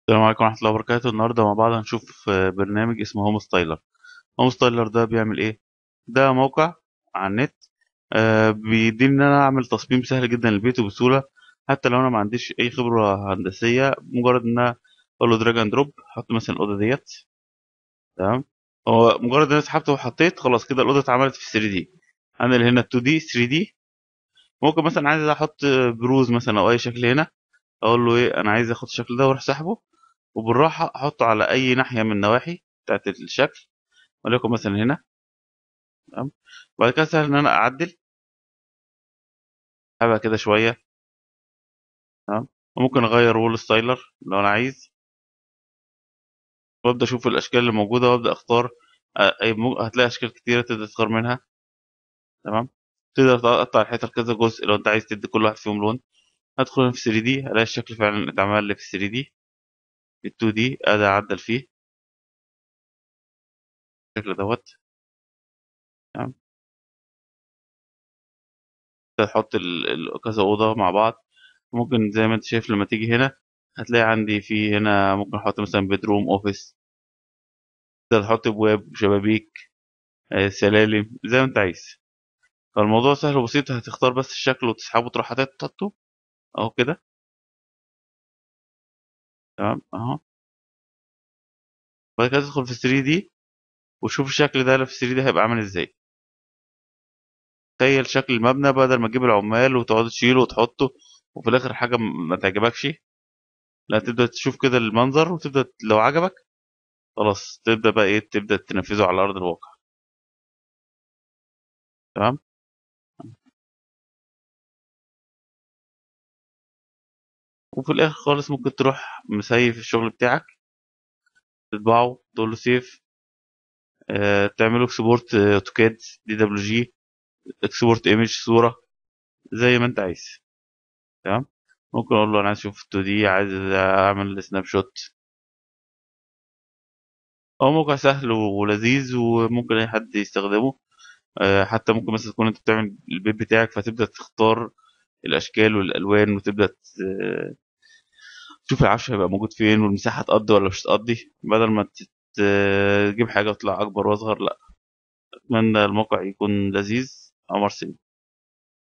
السلام عليكم ورحمة الله وبركاته النهاردة مع بعض هنشوف آه، برنامج اسمه هوم ستايلر هوم ستايلر ده بيعمل ايه ده موقع على النت آه، بيديني ان انا اعمل تصميم سهل جدا للبيت وبسهولة حتى لو انا ما عنديش اي خبرة هندسية مجرد ان انا اقول له دراج اند دروب احط مثلا الاوضة ديت تمام هو مجرد ان انا سحبت وحطيت خلاص كده الاوضة اتعملت في 3 دي هنقل هنا 2 دي 3 دي ممكن مثلا عايز احط بروز مثلا او اي شكل هنا اقول له ايه انا عايز اخد الشكل ده واروح سحبه وبالراحة احطه على اي ناحية من النواحي بتاعت الشكل وليكن مثلا هنا تمام وبعد كده سهل ان انا اعدل هبقى كده شوية تمام وممكن اغير وول ستايلر لو انا عايز وابدا اشوف الاشكال اللي موجودة وابدا اختار آه، أي مو- هتلاقي اشكال كتيرة تقدر تختار منها تمام تقدر تقطع الحيطة لكذا جزء لو انت عايز تدي كل واحد فيهم لون هدخل هنا في 3 دي الاقي الشكل فعلا اتعمل لي في 3 دي في 2 دي ادي اعدل فيه الشكل دوت تمام تحط ال- ال- كذا اوضه مع بعض ممكن زي ما انت شايف لما تيجي هنا هتلاقي عندي في هنا ممكن احط مثلا بيدروم اوفيس تقدر تحط ابواب شبابيك آه، سلالم زي ما انت عايز فالموضوع سهل وبسيط هتختار بس الشكل وتسحبه تروح حاطط تحطه اهو كده تمام اهو بعد كده تدخل في 3 دي وشوف الشكل ده في 3 دي هيبقى عامل ازاي تخيل شكل المبنى بدل ما تجيب العمال وتقعد تشيله وتحطه وفي الاخر حاجه م- ما تعجبكش لا تبدا تشوف كده المنظر وتبدا لو عجبك خلاص تبدا بقى ايه تبدا تنفذه على ارض الواقع تمام وفي الاخر خالص ممكن تروح مسيف الشغل بتاعك تطبعه تقول له سيف آه تعمله اكسبورت اوتوكاد دي دبليو جي اكسبورت ايمج صوره زي ما انت عايز تمام ممكن اقول له انا عايز اشوف 2 دي عايز اعمل سناب شوت هو موقع سهل ولذيذ وممكن اي حد يستخدمه آه، حتى ممكن مثلا تكون انت بتعمل البيت بتاعك فتبدا تختار الاشكال والالوان وتبدا ت- تشوف العفش هيبقى موجود فين والمساحه تقضي ولا مش تقضي بدل ما تت- تجيب حاجه وتطلع اكبر واصغر لا اتمنى الموقع يكون لذيذ عمر سليم